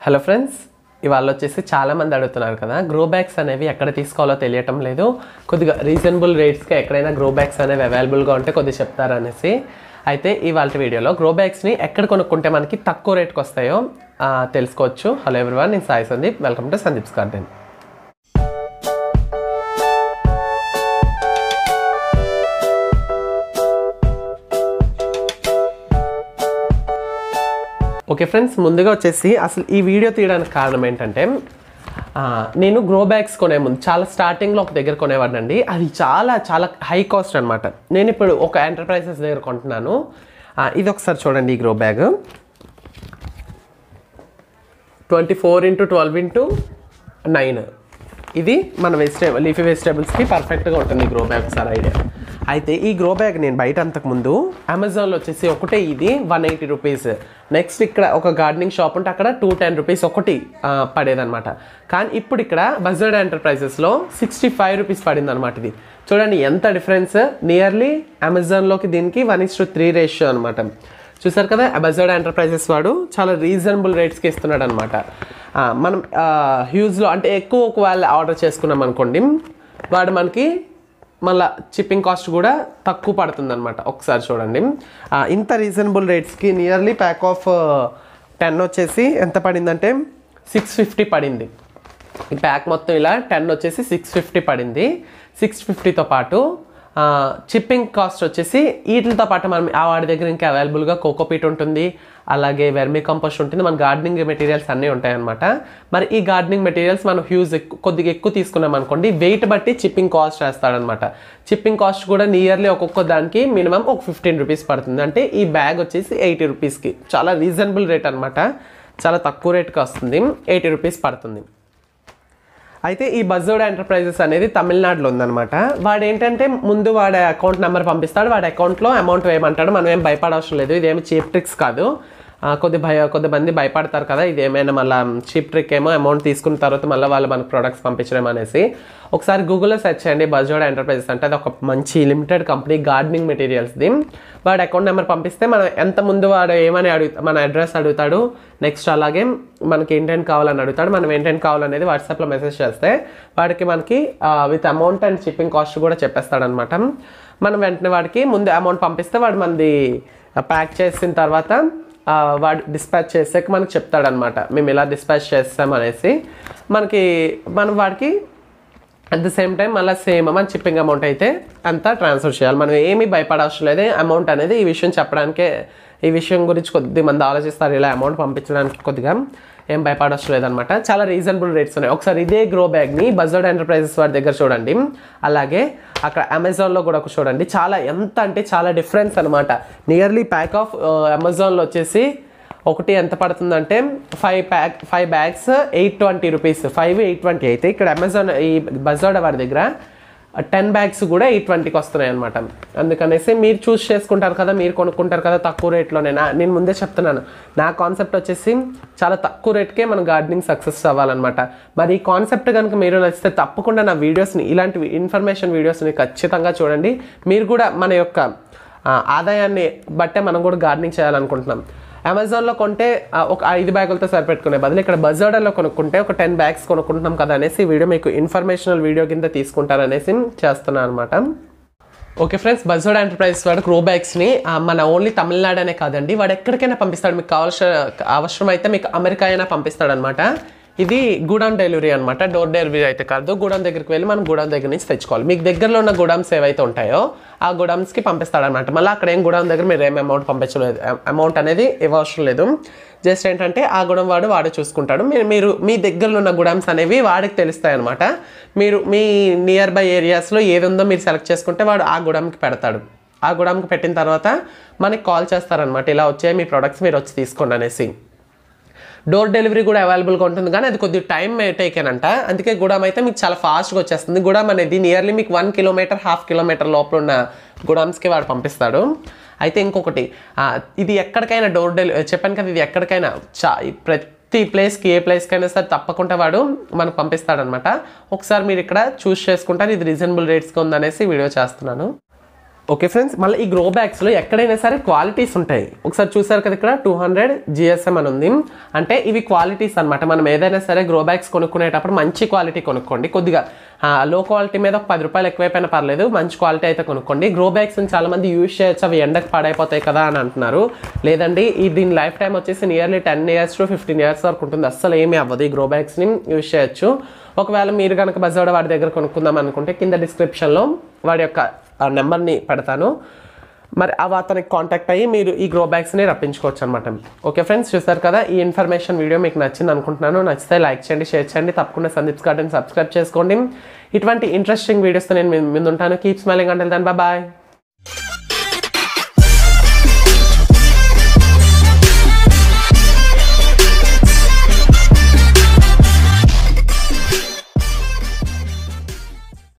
hello friends ఇవాళ వచ్చేసి చాలా మంది అడుగుతున్నారు కదా గ్రో బ్యాగ్స్ అనేవి ఎక్కడ తీసుకోవాలో తెలియటం లేదు కొద్దిగా రీజనబుల్ రేట్స్కి ఎక్కడైనా గ్రో బ్యాగ్స్ అనేవి అవైలబుల్గా ఉంటే కొద్దిగా చెప్తారనేసి అయితే ఇవాళ వీడియోలో గ్రో బ్యాగ్స్ని ఎక్కడ కొనుక్కుంటే మనకి తక్కువ రేట్కి వస్తాయో ఆ, తెలుసుకోవచ్చు హలో ఎవ్రీవన్ నేను Sai Sandeep welcome to Sandeep's garden okay friends ముందుగా వచ్చేసి అసలు ఈ వీడియో తీయడానికి కారణం ఏంటంటే ఆ, నేను గ్రో బ్యాగ్స్ కొనే ముందు చాలా స్టార్టింగ్లో ఒక దగ్గర కొనేవాడినండి అది చాలా చాలా హై కాస్ట్ అనమాట నేను ఇప్పుడు ఒక ఎంటర్ప్రైజెస్ దగ్గర కొంటున్నాను ఆ, ఇది ఒకసారి చూడండి ఈ grow bag twenty four into twelve into nine ఇది మన వెజిటేబుల్ లీఫీ వెజిటేబుల్స్కి పర్ఫెక్ట్గా ఉంటుంది ఈ గ్రో బ్యాగ్ సార్ ఐడియా అయితే ఈ గ్రో బ్యాగ్ నేను బయట అంతకుముందు అమెజాన్లో వచ్చేసి ఒకటే ఇది వన్ ఎయిటీ రూపీస్ నెక్స్ట్ ఇక్కడ ఒక గార్డెనింగ్ షాప్ ఉంటే అక్కడ టూ టెన్ రూపీస్ ఒకటి ఆ, పడేదన్నమాట కానీ ఇప్పుడు ఇక్కడ బజార్డ్ ఎంటర్ప్రైజెస్లో సిక్స్టీ ఫైవ్ రూపీస్ పడింది అనమాట ఇది చూడండి ఎంత డిఫరెన్స్ నియర్లీ అమెజాన్లోకి దీనికి one is to three ratio అనమాట చూసారు కదా అమెజాన్ ఎంటర్ప్రైజెస్ వాడు చాలా రీజనబుల్ రేట్స్కి ఇస్తున్నాడు అనమాట మనం హ్యూజ్లో అంటే ఎక్కువ ఒకవేళ ఆర్డర్ చేసుకున్నాం అనుకోండి వాడు మనకి మళ్ళా షిప్పింగ్ కాస్ట్ కూడా తక్కువ పడుతుంది అనమాట ఒకసారి చూడండి ఆ, ఇంత రీజనబుల్ రేట్స్కి నియర్లీ ప్యాక్ ఆఫ్ టెన్ వచ్చేసి ఎంత పడిందంటే సిక్స్ ఫిఫ్టీ పడింది ఈ ప్యాక్ మొత్తం ఇలా టెన్ వచ్చేసి సిక్స్ ఫిఫ్టీ పడింది సిక్స్ ఫిఫ్టీతో పాటు చిప్పింగ్ కాస్ట్ వచ్చేసి వీటితో పాటు మనం ఆ వాడి దగ్గర ఇంకా అవైలబుల్గా కోకోపీట్ ఉంటుంది అలాగే వెర్మీ కంపోస్ట్ ఉంటుంది మన గార్డెనింగ్ మెటీరియల్స్ అన్నీ ఉంటాయన్నమాట మరి ఈ గార్డెనింగ్ మెటీరియల్స్ మనం హ్యూజ్ ఎక్కువ కొద్దిగా ఎక్కువ తీసుకున్నాం అనుకోండి వెయిట్ బట్టి చిప్పింగ్ కాస్ట్ వేస్తాడనమాట చిప్పింగ్ కాస్ట్ కూడా నియర్లీ ఒక్కొక్క దానికి మినిమం ఒక ఫిఫ్టీన్ రూపీస్ పడుతుంది అంటే ఈ బ్యాగ్ వచ్చేసి ఎయిటీ రూపీస్కి చాలా రీజనబుల్ రేట్ అనమాట చాలా తక్కువ రేట్కి వస్తుంది ఎయిటీ రూపీస్ పడుతుంది అయితే ఈ బజోడ్ ఎంటర్ప్రైజెస్ అనేది తమిళనాడులో ఉందన్నమాట వాడు ఏంటంటే ముందు వాడి అకౌంట్ నెంబర్ పంపిస్తాడు వాడి అకౌంట్లో అమౌంట్ వేయమంటాడు మనం ఏం భయపడవసరం లేదు ఇదేమి చీప్ ట్రిక్స్ కాదు ఆ, కొద్ది భయ కొద్ది మంది భయపడతారు కదా ఇది ఏమైనా మళ్ళీ చీప్ ట్రిక్ ఏమో అమౌంట్ తీసుకున్న తర్వాత మళ్ళీ వాళ్ళు మనకు ప్రొడక్ట్స్ పంపించడం అనేసి ఒకసారి గూగుల్లో సెర్చ్ చేయండి బజోడ్ ఎంటర్ప్రైజెస్ అంటే అది ఒక మంచి లిమిటెడ్ కంపెనీ గార్డెనింగ్ మెటీరియల్స్ది వాడు అకౌంట్ నెంబర్ పంపిస్తే మనం ఎంత ముందు వాడు ఏమని అడుగు మన అడ్రస్ అడుగుతాడు నెక్స్ట్ అలాగే మనకి ఏంటంటే కావాలని అడుగుతాడు మనం ఏంటంటే కావాలనేది వాట్సాప్లో మెసేజ్ చేస్తే వాడికి మనకి with amount and shipping cost కూడా చెప్పేస్తాడనమాట మనం వెంటనే వాడికి ముందు అమౌంట్ పంపిస్తే వాడు మనది ప్యాక్ చేసిన తర్వాత ఆ, వాడు డిస్పాచ్ చేసాక మనకి చెప్తాడనమాట మేము ఇలా డిస్పాచ్ చేస్తాం అనేసి మనకి మనం వాడికి అట్ ద సేమ్ టైం మళ్ళీ సేమ్ మన చిప్పింగ్ అమౌంట్ అయితే అంతా ట్రాన్స్ఫర్ చేయాలి మనం ఏమీ భయపడవసరం లేదు అమౌంట్ అనేది ఈ విషయం చెప్పడానికే ఈ విషయం గురించి కొద్ది మంది ఆలోచిస్తారు ఇలా అమౌంట్ పంపించడానికి కొద్దిగా ఏం భయపడవసరం లేదనమాట చాలా రీజనబుల్ రేట్స్ ఉన్నాయి ఒకసారి ఇదే గ్రో బ్యాగ్ని బజార్డ్ ఎంటర్ప్రైజెస్ వారి దగ్గర చూడండి అలాగే అక్కడ అమెజాన్లో కూడా ఒక చూడండి చాలా ఎంత అంటే చాలా డిఫరెన్స్ అనమాట నియర్లీ ప్యాక్ ఆఫ్ అమెజాన్లో వచ్చేసి ఒకటి ఎంత పడుతుందంటే five pack five bags eight twenty rupees five eight twenty అయితే ఇక్కడ అమెజాన్ ఈ బజార్డ్ వారి దగ్గర టెన్ బ్యాగ్స్ కూడా ఎయిట్ ట్వంటీకి వస్తున్నాయి అనమాట అందుకనేసి మీరు చూస్ చేసుకుంటారు కదా మీరు కొనుక్కుంటారు కదా తక్కువ రేట్లోనే నా నేను ముందే చెప్తున్నాను నా కాన్సెప్ట్ వచ్చేసి చాలా తక్కువ రేట్కే మన గార్డెనింగ్ సక్సెస్ అవ్వాలన్నమాట మరి ఈ కాన్సెప్ట్ కనుక మీరు నచ్చితే తప్పకుండా నా వీడియోస్ని ఇలాంటి ఇన్ఫర్మేషన్ వీడియోస్ని ఖచ్చితంగా చూడండి మీరు కూడా మన యొక్క ఆ, ఆదాయాన్ని బట్టే మనం కూడా గార్డెనింగ్ చేయాలనుకుంటున్నాం అమెజాన్లో కొంటే ఆ, ఒక ఐదు బ్యాగులతో సరిపెట్టుకునే బదులు ఇక్కడ బజార్డర్లో కొనుక్కుంటే ఒక టెన్ బ్యాగ్స్ కొనుక్కుంటున్నాం కదా అనేసి ఈ వీడియో మీకు ఇన్ఫర్మేషనల్ వీడియో కింద తీసుకుంటారనేసి చేస్తున్నాను అనమాట ఓకే ఫ్రెండ్స్ బజార్డ్ ఎంటర్ప్రైజెస్ వాడు గ్రో బ్యాగ్స్ని ఆ, మన ఓన్లీ తమిళనాడు అనే కాదండి వాడు ఎక్కడికైనా పంపిస్తాడు మీకు కావాల్సిన అవసరం అయితే మీకు అమెరికా అయినా పంపిస్తాడు అనమాట ఇది గూడాన్ డెలివరీ అనమాట డోర్ డెలివరీ అయితే కాదు గూడాన్ దగ్గరికి వెళ్ళి మనం గూడాన్ దగ్గర నుంచి తెచ్చుకోవాలి మీకు దగ్గరలో ఉన్న గూడామ్స్ ఏవైతే ఉంటాయో ఆ గూడామ్స్కి పంపిస్తాడనమాట మళ్ళీ అక్కడ ఏం గూడాం దగ్గర మీరు ఏం అమౌంట్ పంపించలేదు అమౌంట్ అనేది ఇవ్వవసరం లేదు జస్ట్ ఏంటంటే ఆ గుడం వాడు వాడు చూసుకుంటాడు మీరు మీరు మీ దగ్గరలో ఉన్న గుడామ్స్ అనేవి వాడికి తెలుస్తాయి అనమాట మీరు మీ నియర్ బై ఏరియాస్లో ఏది ఉందో మీరు సెలెక్ట్ చేసుకుంటే వాడు ఆ గుడంకి పెడతాడు ఆ గుడంకి పెట్టిన తర్వాత మనకి కాల్ చేస్తారనమాట ఇలా వచ్చాయి మీ ప్రొడక్ట్స్ మీరు వచ్చి తీసుకోండి అనేసి డోర్ డెలివరీ కూడా అవైలబుల్గా ఉంటుంది కానీ అది కొద్దిగా టైం టేకేనంట అందుకే గుడాం అయితే మీకు చాలా ఫాస్ట్గా వచ్చేస్తుంది గుడాం అనేది నియర్లీ మీకు వన్ కిలోమీటర్ హాఫ్ కిలోమీటర్ లోపల ఉన్న గుడామ్స్కి వాడు పంపిస్తాడు అయితే ఇంకొకటి ఆ, ఇది ఎక్కడికైనా డోర్ డెలివరీ చెప్పాను కదా ఇది ఎక్కడికైనా చా ప్రతి ప్లేస్కి ఏ ప్లేస్కైనా సరే తప్పకుండా వాడు మనకు పంపిస్తాడనమాట ఒకసారి మీరు ఇక్కడ చూస్ చేసుకుంటారు ఇది రీజనబుల్ రేట్స్గా ఉందనేసి వీడియో చేస్తున్నాను ఓకే ఫ్రెండ్స్ మళ్ళీ ఈ గ్రో బ్యాగ్స్లో ఎక్కడైనా సరే క్వాలిటీస్ ఉంటాయి ఒకసారి చూసారు కదా ఇక్కడ టూ హండ్రెడ్ జిఎస్ఎం అని ఉంది అంటే ఇవి క్వాలిటీస్ అనమాట మనం ఏదైనా సరే గ్రో బ్యాగ్స్ కొనుక్కునేటప్పుడు మంచి క్వాలిటీ కొనుక్కోండి కొద్దిగా లో క్వాలిటీ మీద ఒక పది రూపాయలు ఎక్కువైపోయినా పర్లేదు మంచి క్వాలిటీ అయితే కొనుక్కోండి గ్రో బ్యాగ్స్ చాలా మంది యూజ్ చేయొచ్చు అవి ఎండకు పాడైపోతాయి కదా అని అంటున్నారు లేదండి ఈ దీని లైఫ్ టైం వచ్చేసి nearly ten years to fifteen years వరకు ఉంటుంది అస్సలు ఏమీ అవ్వదు ఈ గ్రో బ్యాగ్స్ని యూజ్ చేయొచ్చు ఒకవేళ మీరు కనుక బజాడ వాడి దగ్గర కొనుక్కుందాం అనుకుంటే కింద డిస్క్రిప్షన్లో వాడి యొక్క నెంబర్ని పెడతాను మరి అవి అతనికి కాంటాక్ట్ అయ్యి మీరు ఈ గ్రో బ్యాగ్స్ని రప్పించుకోవచ్చు అనమాట ఓకే ఫ్రెండ్స్ చూస్తారు కదా ఈ ఇన్ఫర్మేషన్ వీడియో మీకు నచ్చింది అనుకుంటున్నాను నచ్చితే లైక్ చేయండి షేర్ చేయండి తప్పకుండా సందీప్స్ గార్డెన్ సబ్స్క్రైబ్ చేసుకోండి ఇటువంటి ఇంట్రెస్టింగ్ వీడియోస్తో నేను మీ ముందు ఉంటాను కీప్ స్మైలింగ్ అంటే దాని బాయ్